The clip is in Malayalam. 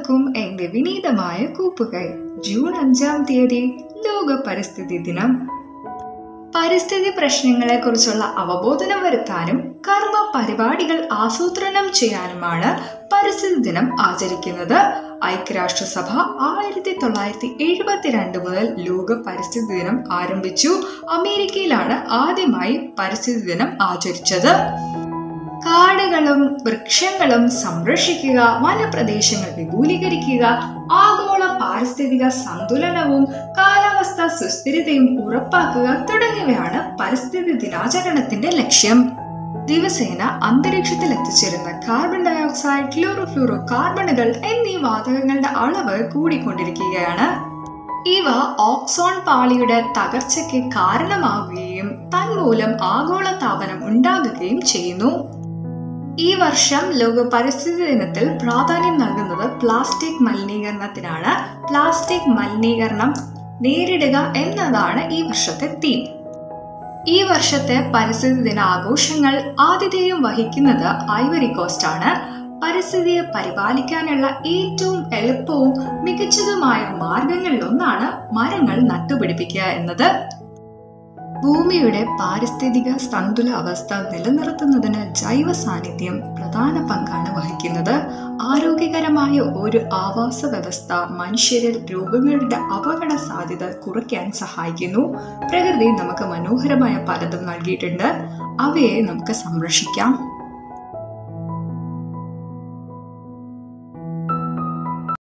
എല്ലാവർക്കും എന്റെ വിനീതമായ കൂപ്പുകൈ ജൂൺ അഞ്ചാം തീയതി ലോക പരിസ്ഥിതി ദിനം പരിസ്ഥിതി പ്രശ്നങ്ങളെ കുറിച്ചുള്ള അവബോധനം വരുത്താനും കർമ്മ പരിപാടികൾ ആസൂത്രണം ചെയ്യാനുമാണ് പരിസ്ഥിതി ദിനം ആചരിക്കുന്നത് ഐക്യരാഷ്ട്രസഭ ആയിരത്തി തൊള്ളായിരത്തി എഴുപത്തിരണ്ട് മുതൽ ലോക പരിസ്ഥിതി ദിനം ആരംഭിച്ചു അമേരിക്കയിലാണ് ആദ്യമായി പരിസ്ഥിതി ദിനം ആചരിച്ചത് കാടുകളും വൃക്ഷങ്ങളും സംരക്ഷിക്കുക വനപ്രദേശങ്ങൾ വിപുലീകരിക്കുക ആഗോള പാരിസ്ഥിതിക സന്തുലനവും കാലാവസ്ഥ സുസ്ഥിരതയും ഉറപ്പാക്കുക തുടങ്ങിയവയാണ് പരിസ്ഥിതി ദിനാചരണത്തിന്റെ ലക്ഷ്യം ദിവസേന അന്തരീക്ഷത്തിൽ എത്തിച്ചേരുന്ന കാർബൺ ഡയോക്സൈഡ് ക്ലോറോഫ്ലൂറോ കാർബണുകൾ എന്നീ വാതകങ്ങളുടെ അളവ് കൂടിക്കൊണ്ടിരിക്കുകയാണ് ഇവ ഓക്സോൺ പാളിയുടെ തകർച്ചയ്ക്ക് കാരണമാവുകയും തന്മൂലം ആഗോളതാപനം ഉണ്ടാകുകയും ചെയ്യുന്നു ഈ വർഷം ലോക പരിസ്ഥിതി ദിനത്തിൽ പ്രാധാന്യം നൽകുന്നത് പ്ലാസ്റ്റിക് മലിനീകരണത്തിനാണ് പ്ലാസ്റ്റിക് മലിനീകരണം നേരിടുക എന്നതാണ് ഈ വർഷത്തെ തീം ഈ വർഷത്തെ പരിസ്ഥിതി ദിന ആഘോഷങ്ങൾ ആതിഥേയം വഹിക്കുന്നത് ഐവറി കോസ്റ്റ് ആണ് പരിസ്ഥിതിയെ പരിപാലിക്കാനുള്ള ഏറ്റവും എളുപ്പവും മികച്ചതുമായ മാർഗങ്ങളിലൊന്നാണ് മരങ്ങൾ നട്ടുപിടിപ്പിക്കുക എന്നത് ഭൂമിയുടെ പാരിസ്ഥിതിക സന്തുലാവസ്ഥ നിലനിർത്തുന്നതിന് ജൈവ സാന്നിധ്യം പ്രധാന പങ്കാണ് വഹിക്കുന്നത് ആരോഗ്യകരമായ ഒരു ആവാസ വ്യവസ്ഥ മനുഷ്യരിൽ രോഗങ്ങളുടെ അപകട സാധ്യത കുറയ്ക്കാൻ സഹായിക്കുന്നു പ്രകൃതി നമുക്ക് മനോഹരമായ പലതും നൽകിയിട്ടുണ്ട് അവയെ നമുക്ക് സംരക്ഷിക്കാം